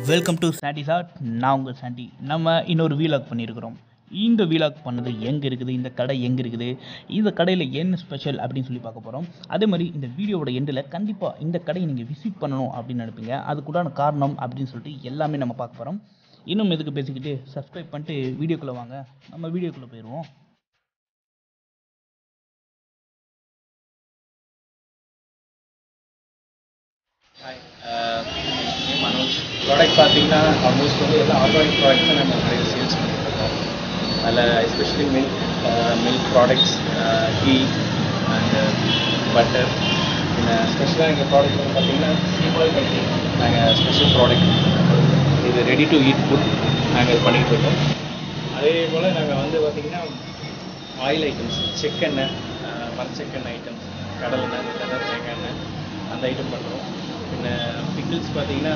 welcome to Chandy chat நான் உங்கள் சாண்டி நம்ம இன்னொரு வீலாக் பண்ணியிருக்கிறோம் இந்த வீலாக் பண்ணது எங்கே இருக்குது இந்த கடை எங்கே இருக்குது இந்த கடையில் என்ன ஸ்பெஷல் அப்படின்னு சொல்லி பார்க்க போகிறோம் அதே மாதிரி இந்த வீடியோவோட எண்டில் கண்டிப்பாக இந்த கடையை நீங்கள் விசிட் பண்ணணும் அப்படின்னு நினைப்பீங்க அதுக்குண்டான காரணம் அப்படின்னு சொல்லிட்டு எல்லாமே நம்ம பார்க்க போகிறோம் இன்னும் எதுக்கு பேசிக்கிட்டு சப்ஸ்கிரைப் பண்ணிட்டு வீடியோக்குள்ளே வாங்க நம்ம வீடியோக்குள்ளே போயிடுவோம் ஹாய் நேம் மனோஜ் ப்ராடக்ட் பார்த்தீங்கன்னா ஆல்மோஸ்ட் வந்து எல்லா ஆர்கானிக் ப்ராடக்ட்ஸும் நம்ம நிறைய சேல்ஸ் பண்ணிட்டுருக்கோம் அதில் especially milk milk products tea and butter பின்ன ஸ்பெஷலாக எங்கள் ப்ராடக்ட் வந்து பார்த்தீங்கன்னா சீபால் கட்டி நாங்கள் ஸ்பெஷல் ப்ராடக்ட் இது ரெடி டு ஈட் ஃபுட் நாங்கள் இது பண்ணிகிட்டு இருக்கோம் அதே போல் நாங்கள் வந்து பார்த்தீங்கன்னா ஆயில் ஐட்டம்ஸ் செக்கெண்ணெய் மரச்செக்கெண்ணெய் ஐட்டம்ஸ் கடலெண்ணெய் நல்லெண்ணெய் தேங்காய் எண்ணெய் அந்த ஐட்டம் பண்ணுறோம் பின்ன பிக்கிள்ஸ் பார்த்தீங்கன்னா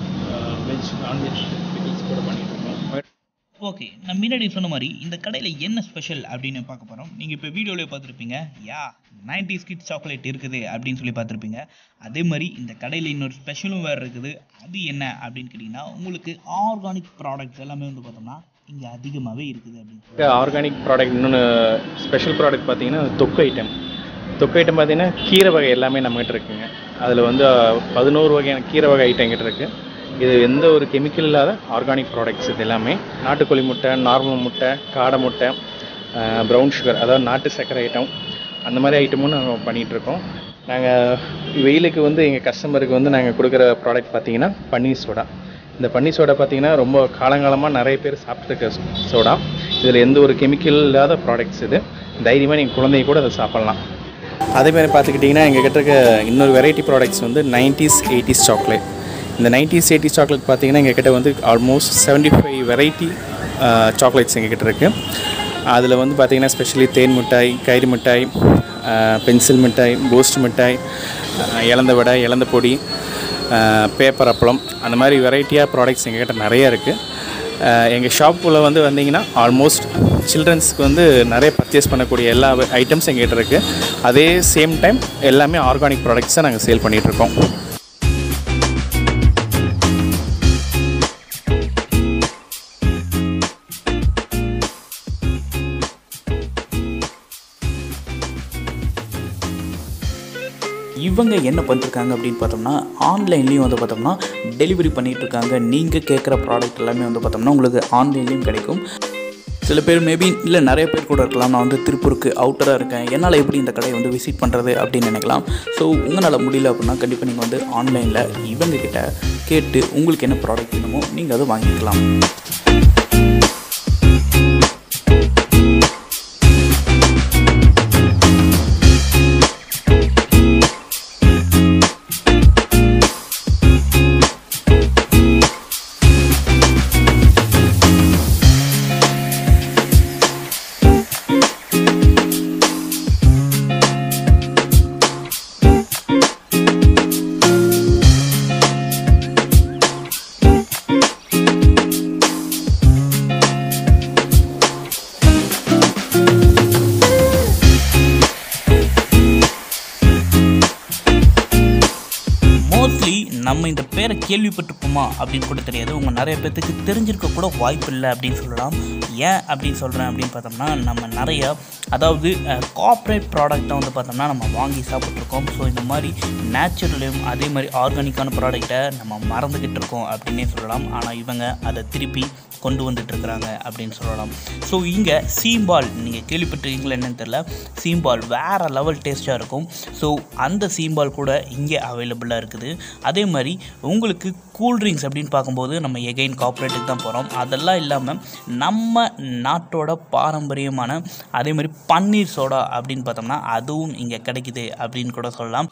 வெஜ் நான்வெஜ் பிக்கிள்ஸ் கூட பண்ணிட்டு இருக்கோம் ஓகே நான் முன்னாடி சொன்ன மாதிரி இந்த கடையில் என்ன ஸ்பெஷல் அப்படின்னு பார்க்க போகிறோம் நீங்கள் இப்போ வீடியோவில் பார்த்துருப்பீங்க யா 90s கிட் சாக்லேட் இருக்குது அப்படின்னு சொல்லி பார்த்துருப்பீங்க அதே மாதிரி இந்த கடையில் இன்னொரு ஸ்பெஷலும் வேறு இருக்குது அது என்ன அப்படின்னு கேட்டிங்கன்னா உங்களுக்கு ஆர்கானிக் ப்ராடக்ட்ஸ் எல்லாமே வந்து பார்த்தோம்னா இங்கே அதிகமாகவே இருக்குது அப்படின்னு ஆர்கானிக் ப்ராடக்ட் இன்னொன்று ஸ்பெஷல் ப்ராடக்ட் பார்த்தீங்கன்னா தொக்கு ஐட்டம் தொக்கு ஐட்டம் பார்த்தீங்கன்னா கீரை வகை எல்லாமே நம்மகிட்ட இருக்குங்க அதில் வந்து பதினோரு வகையான கீரை வகை ஐட்டம் எங்கிட்ட இருக்குது இது எந்த ஒரு கெமிக்கல் இல்லாத ஆர்கானிக் ப்ராடக்ட்ஸ் இது எல்லாமே நாட்டுக்கோழி முட்டை நார்மல் முட்டை காடை முட்டை ப்ரௌன் சுகர் அதாவது நாட்டு சர்க்கரை ஐட்டம் அந்த மாதிரி ஐட்டமும் நாங்கள் பண்ணிகிட்ருக்கோம் நாங்கள் வெயிலுக்கு வந்து எங்கள் கஸ்டமருக்கு வந்து நாங்கள் கொடுக்குற ப்ராடக்ட் பார்த்தீங்கன்னா பன்னீர் சோடா இந்த பன்னீர் சோடா பார்த்தீங்கன்னா ரொம்ப காலங்காலமாக நிறைய பேர் சாப்பிட்ருக்க சோடா இதில் எந்த ஒரு கெமிக்கல் இல்லாத ப்ராடக்ட்ஸ் இது தைரியமாக நீங்கள் குழந்தைங்க கூட அதை சாப்பிட்லாம் அதே மாதிரி பார்த்துக்கிட்டிங்கன்னா எங்கள் கிட்ட இருக்க இன்னொரு வெரைட்டி ப்ராடக்ட்ஸ் வந்து நைன்டிஸ் எயிட்டிஸ் சாக்லேட் இந்த நைன்டிஸ் எயிட்டிஸ் சாக்லேட் பார்த்தீங்கன்னா எங்கள் கிட்ட வந்து almost seventy five variety chocolates எங்கள் கிட்ட இருக்குது அதில் வந்து பார்த்திங்கன்னா ஸ்பெஷலி தேன் மிட்டாய் கயிறு மிட்டாய் பென்சில் மிட்டாய் பூஸ்ட் மிட்டாய் அஹ், இலந்த வடை இலந்த பொடி பேப்பர் அப்பளம் அந்த மாதிரி வெரைட்டியாக ப்ராடக்ட்ஸ் எங்ககிட்ட நிறைய இருக்குது எங்கள் ஷாப்புக்குள்ளே வந்து வந்தீங்கன்னா ஆல்மோஸ்ட் சில்ட்ரன்ஸ்க்கு வந்து நிறைய பர்ச்சேஸ் பண்ணக்கூடிய எல்லா ஐட்டம்ஸ் எங்ககிட்ட இருக்குது அதே சேம் டைம் எல்லாமே ஆர்கானிக் ப்ராடக்ட்ஸை நாங்கள் சேல் பண்ணிகிட்ருக்கோம் இவங்க என்ன பண்ணிருக்காங்க அப்படின்னு பார்த்தோம்னா ஆன்லைன்லேயும் வந்து பார்த்தோம்னா டெலிவரி பண்ணிட்டு இருக்காங்க நீங்கள் கேட்குற ப்ராடக்ட் எல்லாமே வந்து பார்த்தோம்னா உங்களுக்கு ஆன்லைன்லேயும் கிடைக்கும் சில பேர் மேபி இல்லை நிறைய பேர் கூட இருக்கலாம் நான் வந்து திருப்பூருக்கு அவுட்டராக இருக்கேன் என்னால் எப்படி இந்த கடையை வந்து விசிட் பண்ணுறது அப்படின்னு நினைக்கலாம் ஸோ உங்களால் முடியல அப்படின்னா கண்டிப்பாக நீங்கள் வந்து ஆன்லைனில் இவங்க கிட்ட கேட்டு உங்களுக்கு என்ன ப்ராடக்ட் வேணுமோ நீங்கள் அதை வாங்கிக்கலாம் மோஸ்ட்லி நம்ம இந்த பேரை கேள்விப்பட்டிருப்போமா அப்படின்னு கூட தெரியாது உங்கள் நிறைய பேர்த்துக்கு தெரிஞ்சிருக்க கூட வாய்ப்பு இல்லை அப்படின்னு சொல்லலாம் ஏன் அப்படின்னு சொல்கிறேன் அப்படின்னு பார்த்தோம்னா நம்ம நிறைய அதாவது கார்ப்பரேட் ப்ராடக்ட்டை வந்து பார்த்தோம்னா நம்ம வாங்கி சாப்பிட்ருக்கோம் ஸோ இந்த மாதிரி நேச்சுரலையும் அதே மாதிரி ஆர்கானிக்கான ப்ராடக்ட்டை நம்ம மறந்துக்கிட்டு இருக்கோம் அப்படின்னே சொல்லலாம் ஆனால் இவங்க அதை திருப்பி கொண்டு வந்துட்டு இருக்கிறாங்க அப்படின்னு சொல்லலாம் ஸோ இங்கே சீம்பால் நீங்கள் கேள்விப்பட்டிருக்கீங்களா என்னன்னு தெரில சீம்பால் வேறு லெவல் டேஸ்ட்டாக இருக்கும் ஸோ அந்த சீம்பால் கூட இங்கே அவைலபிளாக இருக்குது அதே மாதிரி உங்களுக்கு கூல்ட்ரிங்க்ஸ் அப்படின்னு பார்க்கும்போது நம்ம எகைன் கார்ப்பரேட்டுக்கு தான் போகிறோம் அதெல்லாம் இல்லாமல் நம்ம நாட்டோட பாரம்பரியமான அதே மாதிரி பன்னீர் சோடா அப்படின்னு பார்த்தோம்னா அதுவும் இங்கே கிடைக்குது அப்படின்னு கூட சொல்லலாம்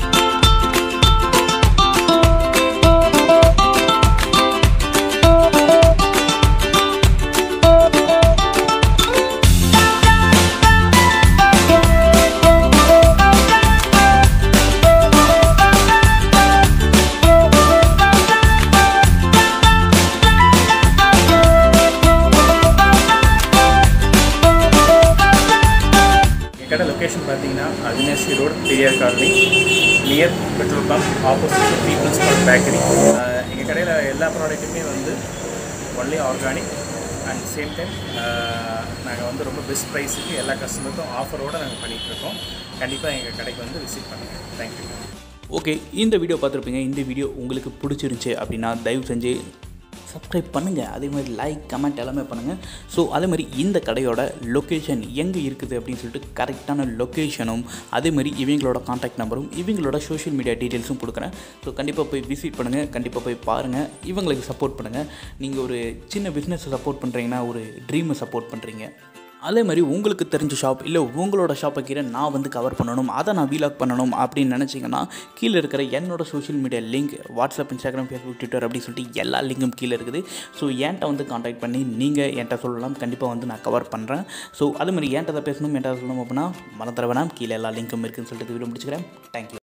எங்கள் கடை லொக்கேஷன் பார்த்தீங்கன்னா Avinashi road Periyar colony near petrol pump opposite people's park bakery எங்கள் கடையில் எல்லா ப்ராடக்ட்டுமே வந்து only organic and same time நாங்கள் வந்து ரொம்ப பெஸ்ட் ப்ரைஸுக்கு எல்லா கஸ்டமருக்கும் ஆஃபரோடு நாங்கள் பண்ணிகிட்ருக்கோம் கண்டிப்பாக எங்கள் கடைக்கு வந்து விசிட் பண்ணுங்கள் தேங்க்யூ ஓகே இந்த வீடியோ பார்த்துருப்பீங்க இந்த வீடியோ உங்களுக்கு பிடிச்சிருந்துச்சி அப்படின்னா தயவு செஞ்சு சப்ஸ்கிரைப் பண்ணுங்கள் அதே மாதிரி லைக் கமெண்ட் எல்லாமே பண்ணுங்கள் ஸோ அதே மாதிரி இந்த கடையோட லொக்கேஷன் எங்கே இருக்குது அப்படின்னு சொல்லிட்டு கரெக்டான லொக்கேஷனும் அதே மாதிரி இவங்களோட காண்டாக்ட் நம்பரும் இவங்களோட சோஷியல் மீடியா டீட்டெயில்ஸும் கொடுக்குறேன் ஸோ கண்டிப்பாக போய் விசிட் பண்ணுங்கள் கண்டிப்பாக போய் பாருங்கள் இவங்களுக்கு சப்போர்ட் பண்ணுங்கள் நீங்கள் ஒரு சின்ன பிஸ்னஸை சப்போர்ட் பண்ணுறீங்கன்னா ஒரு ட்ரீமை சப்போர்ட் பண்ணுறீங்க அதே மாதிரி உங்களுக்கு தெரிஞ்ச ஷாப் இல்லை உங்களோட ஷாப்பை கீழே நான் வந்து கவர் பண்ணணும் அதை நான் வீலாக் பண்ணணும் அப்படின்னு நினச்சிங்கன்னா கீழே இருக்கிற என்னோட social media link WhatsApp Instagram Facebook Twitter அப்படின்னு சொல்லிட்டு எல்லா லிங்கும் கீழே இருக்குது ஸோ என்கிட்ட வந்து காண்டாக்ட் பண்ணி நீங்கள் என்கிட்ட சொல்லலாம் கண்டிப்பாக வந்து நான் கவர் பண்ணுறேன் ஸோ அதே மாதிரி என்கிட்ட தான் பேசணும் என்கிட்ட சொல்லணும் அப்படின்னா மறந்துட வேணாம் கீழே எல்லா லிங்க்கும் இருக்குன்னு சொல்லிட்டு வீடியோ முடிச்சுக்கிறேன் தேங்க்யூ